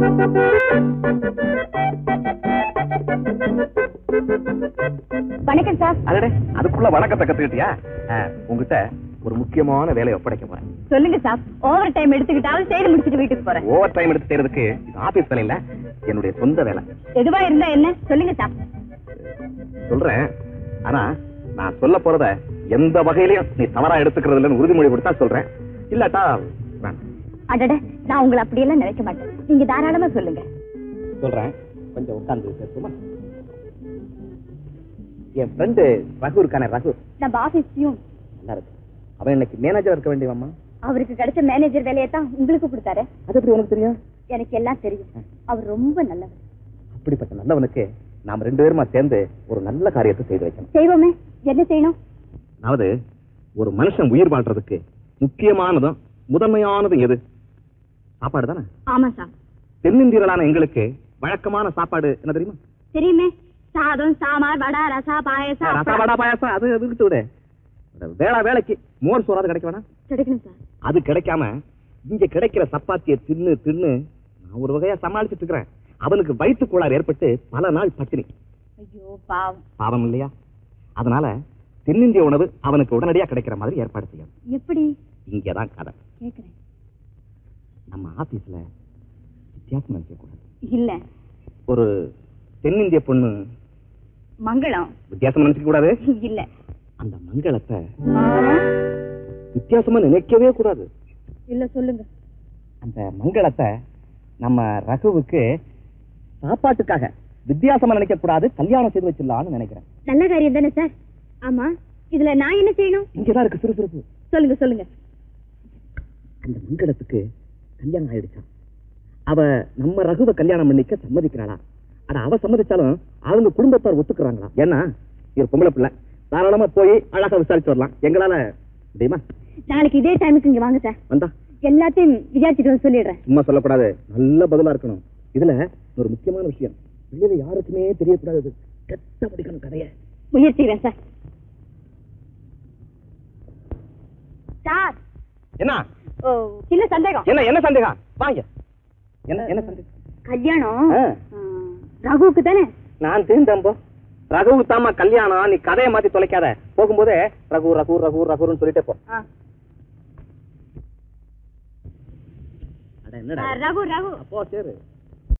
வணக்கம் சார் அடடே அதுக்குள்ள வணக்கத்தை கத்துக்கிட்டியா ஆ, உங்ககிட்ட ஒரு முக்கியமான வேலையை ஒப்படைக்க போறேன் சொல்லுங்க சார் ஓவர் டைம் எடுத்துக்கிட்டாலும் செய்து முடிச்சிட்டு வீட்டுக்கு போறேன் ஓவர் டைம் எடுத்து செய்யறதுக்கு இது ஆபீஸ் வேலை இல்ல என்னுடைய சொந்த வேலை எதுவா இருந்தா என்ன சொல்லுங்க சார் சொல்றேன் ஆனா நான் சொல்ல போறத எந்த வகையிலயும் நீ தவறா எடுத்துக்கிறது இல்லைன்னு உறுதிமொழி கொடுத்தா சொல்றேன் இல்லாட்டா வேண்டாம். அடட நான் உங்களை அப்படியெல்லாம் நினைக்க மாட்டேன் நீங்க தாராளமா சொல்லுங்க சொல்றேன் கொஞ்சம் உட்கார்ந்து பேசுமா என் ஃப்ரெண்டு ரகு இருக்கானே ரகு நம்ம ஆபீஸ்லயும் நல்லா இருக்கு அவன் இன்னைக்கு மேனேஜர் இருக்க வேண்டியவம்மா அவருக்கு கிடைச்ச மேனேஜர் வேலையை தான் உங்களுக்கு கொடுத்தாரு அது எப்படி உனக்கு தெரியும் எனக்கு எல்லாம் தெரியும் அவர் ரொம்ப நல்லவர் அப்படிப்பட்ட நல்லவனுக்கு நாம ரெண்டு பேருமா சேர்ந்து ஒரு நல்ல காரியத்தை செய்து வைக்கணும் செய்வோமே என்ன செய்யணும் அதாவது ஒரு மனுஷன் உயிர் வாழ்றதுக்கு முக்கியமானதும் முதன்மையானதும் எது சாப்பாடு தானே ஆமா சார் தென்னிந்தியர்களான எங்களுக்கு வழக்கமான சாப்பாடு என்ன தெரியுமா தெரியுமே சாதம் சாம்பார் வடை ரசா பாயசம் ரசா வடை பாயாசம் அது அது விட்டு விடு வேளா வேலைக்கு மோர் சோறாது கிடைக்க வேணாம் கிடைக்கணும் சார் அது கிடைக்காம இங்க கிடைக்கிற சப்பாத்தியை தின்னு தின்னு நான் ஒரு வகையா சமாளிச்சிட்டு இருக்கிறேன் அவனுக்கு வயிற்று கோளாறு ஏற்பட்டு பல நாள் பட்டினி ஐயோ பாவம் பாவம் இல்லையா அதனால தென்னிந்திய உணவு அவனுக்கு உடனடியா கிடைக்கிற மாதிரி ஏற்பாடு செய்யணும் எப்படி இங்கதான் கதை கேக்குறேன் நம்ம ஆபீஸ்ல வித்தியாசம் நினைக்க கூடாது இல்ல ஒரு தென்னிந்திய பொண்ணு மங்களம் வித்தியாசம் நினைக்க கூடாது இல்ல அந்த மங்களத்தை ஆ, வித்தியாசமா நினைக்கவே கூடாது இல்ல சொல்லுங்க அந்த மங்களத்தை நம்ம ரகுவுக்கு சாப்பாட்டுக்காக வித்தியாசமா நினைக்க கூடாது கல்யாணம் செய்து வச்சிடலாம்னு நினைக்கிறேன் நல்ல காரியம் தானே சார் ஆமா இதுல நான் என்ன செய்யணும் இங்கதான் இருக்கு சுறுசுறுப்பு சொல்லுங்க சொல்லுங்க அந்த மங்களத்துக்கு கல்யாணம் ஆயிடுச்சான் அவ நம்ம ரகுவை கல்யாணம் பண்ணிக்க சம்மதிக்கிறாளா ஆனா அவ சம்மதிச்சாலும் அவங்க குடும்பத்தார் ஒத்துக்குறாங்களா ஏன்னா இது பொம்பளை பிள்ளை தாராளமா போய் அழகா விசாரிச்சு வரலாம் எங்களால முடியுமா நாளைக்கு இதே டைமுக்கு இங்க வாங்க சார் வந்தா எல்லாத்தையும் விசாரிச்சுட்டு வந்து சொல்லிடுறேன் சும்மா சொல்லக்கூடாது நல்ல பதிலா இருக்கணும் இதுல ஒரு முக்கியமான விஷயம் வெளியில யாருக்குமே தெரியக்கூடாது கெட்ட முடிக்கணும் கதைய முயற்சிக்கிறேன் சார் சார் என்ன ஓ சின்ன சந்தேகம் என்ன என்ன சந்தேகம் வாங்க என்ன என்ன சந்தேகம் கல்யாணம் ஆ. ஆ, ரகுவுக்கு தானே நான் தெரிந்தம்போ ரகுவுக்கு தாமா கல்யாணம் நீ கதையை மாத்தி தொலைக்காத போகும்போதே ரகு ரகு ரகு ரகுன்னு சொல்லிட்டே போ ஆ. அட என்னடா ஆ, ரகு ரகு அப்போ சரி